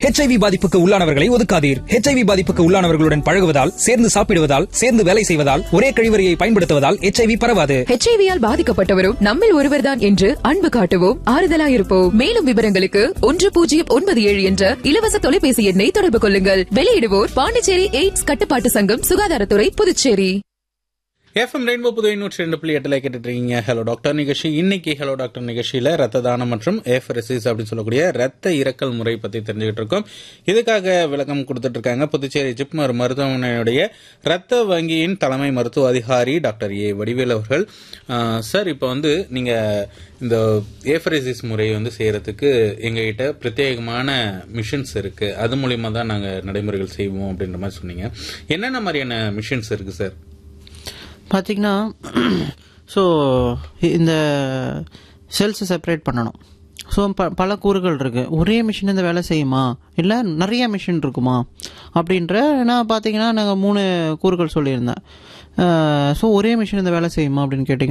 HIV பாதிப்புக்கு உள்ளானவர்களை ஒதுக்காதீர் HIV பாதிப்புக்கு உள்ளானவர்களுடன் பழகுவதால் சேர்ந்து சாப்பிடுவதால் சேர்ந்து வேலை செய்வதால் ஒரே கழிவறையை பயன்படுத்துவதால் ஹெச்ஐவி பரவாது ஹெச்ஐவியால் பாதிக்கப்பட்டவரும் நம்மில் ஒருவர்தான் என்று அன்பு காட்டுவோம் ஆறுதலாயிருப்போம் மேலும் விவரங்களுக்கு ஒன்று பூஜ்ஜியம் ஒன்பது ஏழு என்ற இலவச தொலைபேசி எண்ணை தொடர்பு கொள்ளுங்கள் வெளியிடுவோர் பாண்டிச்சேரி எய்ட்ஸ் கட்டுப்பாட்டு சங்கம் சுகாதாரத்துறை புதுச்சேரி எஃப்எம் ரெயின்போ புதுவை நூற்றி ரெண்டு புள்ளி எட்டில் கேட்டுட்டு இருக்கீங்க ஹலோ டாக்டர் நிகழ்ச்சி இன்னைக்கு ஹலோ டாக்டர் நிகழ்ச்சியில் ரத்த தானம் மற்றும் எஃப்ரெசிஸ் அப்படின்னு சொல்லக்கூடிய ரத்த இறக்கல் முறை பற்றி தெரிஞ்சுக்கிட்டு இருக்கோம் இதுக்காக விளக்கம் கொடுத்துட்டு இருக்காங்க புதுச்சேரி ஜிப்மர் மருத்துவமனையுடைய ரத்த வங்கியின் தலைமை மருத்துவ அதிகாரி டாக்டர் ஏ வடிவேல் அவர்கள் ஆஹ், சார் இப்போ வந்து நீங்கள் இந்த ஏஃபரேசிஸ் முறையை வந்து செய்யறதுக்கு எங்ககிட்ட பிரத்யேகமான மிஷின்ஸ் இருக்கு அது மூலியமா தான் நாங்கள் நடைமுறைகள் செய்வோம் அப்படின்ற மாதிரி சொன்னீங்க என்னென்ன மாதிரியான மிஷின்ஸ் இருக்கு சார் பார்த்தீங்கன்னா ஸோ இந்த செல்ஸை செப்பரேட் பண்ணணும் ஸோ ப பல கூறுகள் இருக்குது ஒரே மிஷின் இந்த வேலை செய்யுமா இல்லை நிறைய மிஷின் இருக்குமா அப்படின்ற நான் பார்த்தீங்கன்னா நாங்கள் மூணு கூறுகள் சொல்லியிருந்தேன் ஸோ ஒரே மிஷின் இந்த வேலை செய்யுமா அப்படின்னு கேட்டிங்கன்னா